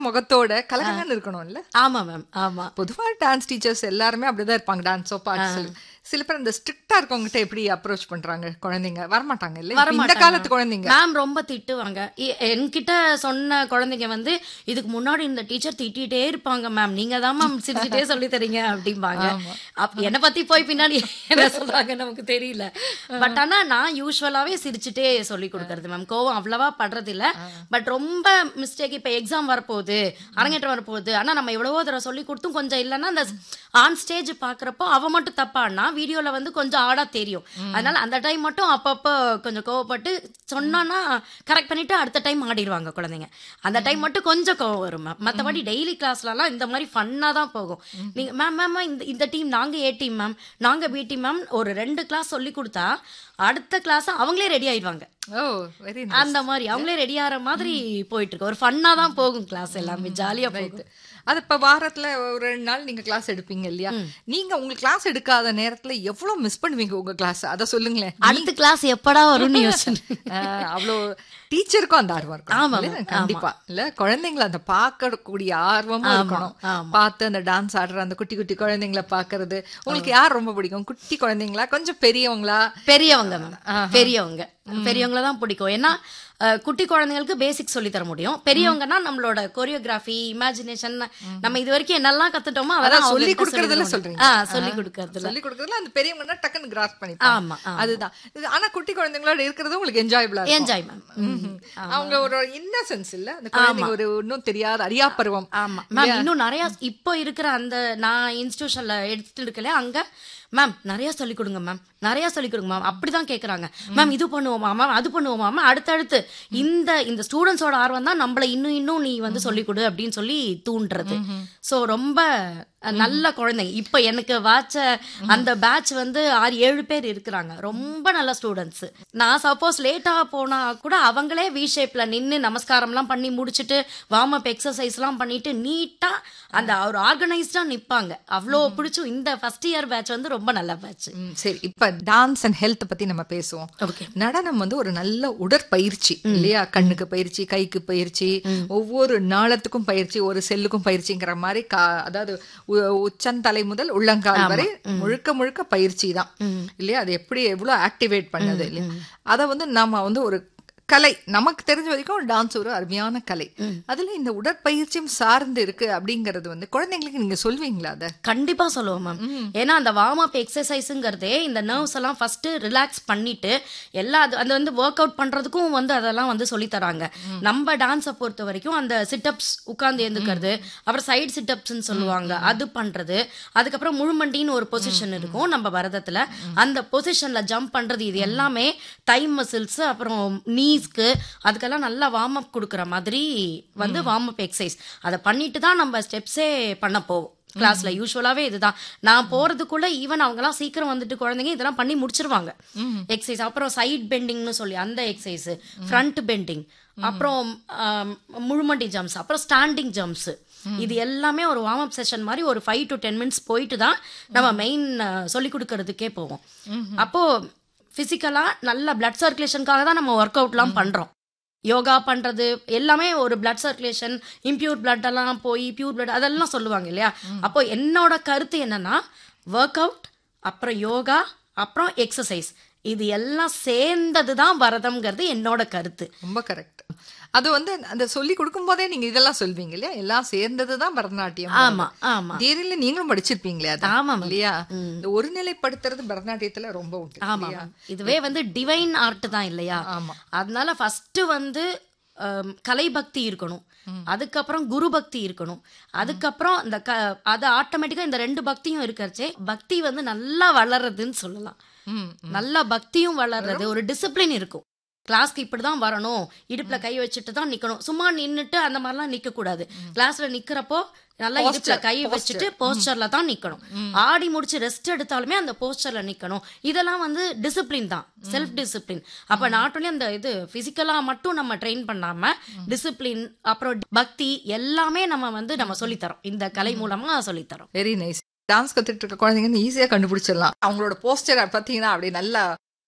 முகத்தோட கலகலன்னு இருக்கணும்ல ஆமா மேம் ஆமா பொதுவா டான்ஸ் டீச்சர்ஸ் எல்லாருமே அப்படிதான் இருப்பாங்க டான்ஸோ பாட்டு சில பேர் இந்த ஸ்ட்ரிக்டா இருக்கவங்ககிட்ட எப்படி அப்ரோச் பண்றாங்க குழந்தைங்க வரமாட்டாங்க இல்ல இப்ப இந்த காலத்து குழந்தைங்க மேம் ரொம்ப திட்டுவாங்க இ- என்கிட்ட சொன்ன குழந்தைங்க வந்து இதுக்கு முன்னாடி இந்த டீச்சர் திட்டிகிட்டே இருப்பாங்க மேம் நீங்க தான் மேம் சிரிச்சுட்டே சொல்லி தரீங்க அப்படிம்பாங்க அப் என்னை பத்தி போய் பின்னாடி என்ன சொல்றாங்க நமக்கு தெரியல பட் ஆனா நான் யூஸ்வலாவே சிரிச்சுட்டே சொல்லி கொடுக்கறது மேம் கோவம் அவ்வளவா படுறது இல்ல பட் ரொம்ப மிஸ்டேக் இப்ப எக்ஸாம் வரப்போகுது அரங்கேற்றம் வரப்போகுது ஆனா நம்ம எவ்வளவோ தடவை சொல்லி கொடுத்தும் கொஞ்சம் இல்லைன்னா அந்த ஆன் ஸ்டேஜ் பாக்குறப்போ அவ மட்டும் தப்பானா வீடியோல வந்து கொஞ்சம் ஆடா தெரியும் அதனால அந்த டைம் மட்டும் அப்பப்போ கொஞ்சம் கோவப்பட்டு சொன்னான்னா கரெக்ட் பண்ணிட்டு அடுத்த டைம் ஆடிடுவாங்க குழந்தைங்க அந்த டைம் மட்டும் கொஞ்சம் கோவம் வரும் மேம் மற்றபடி டெய்லி கிளாஸ்லலாம் இந்த மாதிரி ஃபன்னாக தான் போகும் நீங்க மேம் மேம் இந்த இந்த டீம் நாங்க ஏ டீம் மேம் நாங்க பி டீம் மேம் ஒரு ரெண்டு கிளாஸ் சொல்லி கொடுத்தா அடுத்த கிளாஸ் அவங்களே ரெடி ஆயிடுவாங்க ஓ வெரி அந்த மாதிரி அவங்களே ரெடி ஆகிற மாதிரி போயிட்டு இருக்கு ஒரு ஃபன்னா தான் போகும் கிளாஸ் எல்லாமே ஜாலியா போகுது அது இப்ப வாரத்துல ஒரு ரெண்டு நாள் நீங்க கிளாஸ் எடுப்பீங்க இல்லையா நீங்க உங்க கிளாஸ் எடுக்காத நேரத்துல எவ்வளவு மிஸ் பண்ணுவீங்க உங்க கிளாஸ் அத சொல்லுங்களேன் அடுத்த கிளாஸ் எப்படா வரும்னு யோசனை ஆஹ் அவ்வளோ டீச்சருக்கும் அந்த ஆர்வம் இருக்கும் ஆமா, இல்லையா? கண்டிப்பா இல்ல குழந்தைங்களை அந்த பார்க்கக்கூடிய ஆர்வமும் இருக்கணும் பார்த்து அந்த டான்ஸ் ஆடுற அந்த குட்டி குட்டி குழந்தைங்களை பார்க்கிறது உங்களுக்கு யார் ரொம்ப பிடிக்கும் குட்டி குழந்தைங்களா கொஞ்சம் பெரியவங்களா பெரியவங்க மேம் பெரியவங்க பெரியவங்கள தான் பிடிக்கும் ஏன்னா அஹ், குட்டி குழந்தைங்களுக்கு பேசிக் சொல்லி தர முடியும் பெரியவங்கன்னா நம்மளோட கொரியோகிராஃபி இமேஜினேஷன் நம்ம இது வரைக்கும் என்னெல்லாம் கத்துட்டோமோ அதான் அதெல்லாம் சொல்லி அவங்களுக்கு கொடுக்கறதுல சொல்லி சொல்றீங்க ஆ சொல்லி கொடுக்கறதுல சொல்லி கொடுக்கறதுல அந்த பெரியவங்கன்னா டக்குன்னு கிராஸ் பண்ணிப்பாங்க ஆமா ஆமா. அதுதான் இது ஆனா குட்டி குழந்தைங்களோட இருக்கிறது உங்களுக்கு என்ஜாயபிளா இருக்கும் என்ஜாய் மேம் ம்ஹும். அவங்க ஒரு இன்னசென்ஸ் இல்ல அந்த குழந்தைங்க ஒரு இன்னும் தெரியாத அறியா பருவம் ஆமா மேம் இன்னும் நிறைய இப்போ இருக்கிற அந்த நான் இன்ஸ்டிடியூஷன்ல எடுத்துட்டு இருக்கல அங்க மேம் நிறைய சொல்லி கொடுங்க மேம் நிறைய சொல்லி கொடுங்க மேம் அப்படிதான் கேக்குறாங்க மேம் இது பண்ணுவோமா மேம் அது பண்ணுவோமா மேம் அடுத்தடுத்து இந்த இந்த ஸ்டூடெண்ட்ஸோட ஆர்வம் தான் நம்மள இன்னும் இன்னும் நீ வந்து சொல்லி கொடு அப்படின்னு சொல்லி தூண்டுறது சோ ரொம்ப அஹ், நல்ல குழந்தைங்க இப்போ எனக்கு வாச்ச அந்த பேட்ச் வந்து ஆறு ஏழு பேர் இருக்கிறாங்க ரொம்ப நல்ல ஸ்டூடெண்ட்ஸ் நான் சப்போஸ் லேட்டா போனா கூட அவங்களே வி ஷேப்ல நின்னு நமஸ்காரம்லாம் பண்ணி முடிச்சுட்டு வார்ம் அப் எக்ஸசைஸ்லாம் பண்ணிட்டு நீட்டா அந்த ஒரு ஆர்கனைஸ்டா நிப்பாங்க அவ்வளோ பிடிச்சும் இந்த ஃபர்ஸ்ட் இயர் பேட்ச் வந்து ரொம்ப நல்ல பேட்ச் ம், சரி இப்ப டான்ஸ் அண்ட் ஹெல்த் பத்தி நம்ம பேசுவோம் ஓகே நடனம் வந்து ஒரு நல்ல உடற்பயிற்சி இல்லையா கண்ணுக்கு பயிற்சி கைக்கு பயிற்சி ஒவ்வொரு நாளத்துக்கும் பயிற்சி ஒரு செல்லுக்கும் பயிற்சிங்கிற மாதிரி கா அதாவது உ- உச்சந்தலை முதல் உள்ளங்கால் வரை முழுக்க முழுக்க பயிற்சி தான் இல்லையா அது எப்படி எவ்வளவு ஆக்டிவேட் பண்ணது இல்லையா அதை வந்து நாம வந்து ஒரு கலை நமக்கு தெரிஞ்ச வரைக்கும் டான்ஸ் ஒரு அருமையான கலை அதுல இந்த உடற்பயிற்சியும் சார்ந்து இருக்கு அப்படிங்கறது வந்து குழந்தைங்களுக்கு நீங்க சொல்வீங்களா அத கண்டிப்பா சொல்லுவோம் மேம் ஏன்னா அந்த வார்ம் அப் எக்ஸசைஸுங்கிறதே இந்த நர்வ்ஸ் எல்லாம் ஃபர்ஸ்ட் ரிலாக்ஸ் பண்ணிட்டு எல்லா அது அது வந்து ஒர்க் அவுட் பண்றதுக்கும் வந்து அதெல்லாம் வந்து சொல்லி தராங்க நம்ம டான்ஸை பொறுத்த வரைக்கும் அந்த சிட்டப்ஸ் உட்கார்ந்து எழுந்துக்கிறது அப்புறம் சைடு சிட்டப்ஸ்ன்னு சொல்லுவாங்க அது பண்றது அதுக்கப்புறம் முழுமண்டின்னு ஒரு பொசிஷன் இருக்கும் நம்ம பரதத்துல அந்த பொசிஷன்ல ஜம்ப் பண்றது இது எல்லாமே டைம் மசில்ஸ் அப்புறம் நீஸ்க்கு அதுக்கெல்லாம் நல்லா வார்ம் அப் கொடுக்குற மாதிரி வந்து வார்ம் அப் எக்ஸசைஸ் அதை பண்ணிட்டு தான் நம்ம ஸ்டெப்ஸே பண்ண போவோம் கிளாஸ்ல யூஸ்வலாவே இதுதான் நான் போறதுக்குள்ள ஈவன் அவங்கலாம் சீக்கிரம் வந்துட்டு குழந்தைங்க இதெல்லாம் பண்ணி முடிச்சிருவாங்க எக்ஸசைஸ் அப்புறம் சைட் பெண்டிங்னு சொல்லி அந்த எக்ஸசைஸ் ஃப்ரண்ட் பெண்டிங் அப்புறம் ஆம், முழுமண்டி ஜம்ப்ஸ் அப்புறம் ஸ்டாண்டிங் ஜம்ப்ஸ் இது எல்லாமே ஒரு வார்ம் அப் செஷன் மாதிரி ஒரு ஃபைவ் டு டென் மினிட்ஸ் போயிட்டு தான் நம்ம மெயின் சொல்லி கொடுக்கறதுக்கே போவோம் அப்போ பிசிக்கலா நல்ல பிளட் சர்க்குலேஷனுக்காக தான் நம்ம ஒர்க் அவுட்லாம் பண்றோம் யோகா பண்றது எல்லாமே ஒரு பிளட் சர்க்குலேஷன் இம்பியூர் பிளட் எல்லாம் போய் பியூர் பிளட் அதெல்லாம் சொல்லுவாங்க இல்லையா அப்போ என்னோட கருத்து என்னன்னா ஒர்க் அவுட் அப்புறம் யோகா அப்புறம் எக்ஸசைஸ் இது எல்லாம் சேர்ந்தது தான் பரதம்ங்கிறது என்னோட கருத்து ரொம்ப கரெக்ட் அது வந்து அந்த சொல்லி கொடுக்கும் போதே நீங்க இதெல்லாம் சொல்வீங்க இல்லையா எல்லாம் சேர்ந்ததுதான் பரதநாட்டியம் ஆமா ஆமா தியரியில நீங்களும் படிச்சிருப்பீங்களே அது ஆமா, ma'am. இல்லையா இந்த ஒருநிலைப்படுத்துறது பரதநாட்டியத்துல ரொம்ப உண்டு ஆமா இல்லையா? மேம் இதுவே வந்து டிவைன் ஆர்ட் தான் இல்லையா ஆமா அதனால ஃபர்ஸ்ட் வந்து ஹம், கலை பக்தி இருக்கணும் அதுக்கப்புறம் குரு பக்தி இருக்கணும் அதுக்கப்புறம் இந்த க அது ஆட்டோமேட்டிக்கா இந்த ரெண்டு பக்தியும் இருக்கிறச்சே பக்தி வந்து நல்லா வளர்றதுன்னு சொல்லலாம் ம், நல்லா பக்தியும் வளர்றது ஒரு டிசிப்ளின் இருக்கும் கிளாஸ்க்கு இப்படிதான் வரணும் இடுப்புல கை வச்சுட்டு தான் நிக்கணும் சும்மா நின்னுட்டு அந்த மாதிரிலாம் நிக்க கூடாது கிளாஸ்ல நிக்கிறப்போ நல்லா இடுப்புல கை வச்சுட்டு போஸ்டர்ல தான் நிக்கணும் ஆடி முடிச்சு ரெஸ்ட் எடுத்தாலுமே அந்த போஸ்டர்ல நிக்கணும் இதெல்லாம் வந்து டிசிப்ளின் தான் செல்ஃப் டிசிப்ளின் அப்ப நாட் only அந்த இது பிசிக்கலா மட்டும் நம்ம ட்ரெயின் பண்ணாம டிசிப்ளின் அப்புறம் பக்தி எல்லாமே நம்ம வந்து நம்ம சொல்லித்தரோம் இந்த கலை மூலமா சொல்லித்தரோம் வெரி நைஸ் டான்ஸ் கத்துட்டு இருக்க குழந்தைங்க ஈஸியா கண்டுபிடிச்சிடலாம் அவங்களோட போஸ்டர் பாத்தீங்கன்னா அப்படியே நல்லா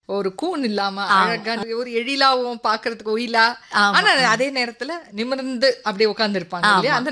ஒரு கூன் இல்லாம அழகா ஒரு எழிலாவும் பாக்குறதுக்கு ஒயிலா ஆனா அதே நேரத்துல நிமிர்ந்து அப்படியே உட்கார்ந்து இருப்பாங்க இல்லையா அந்த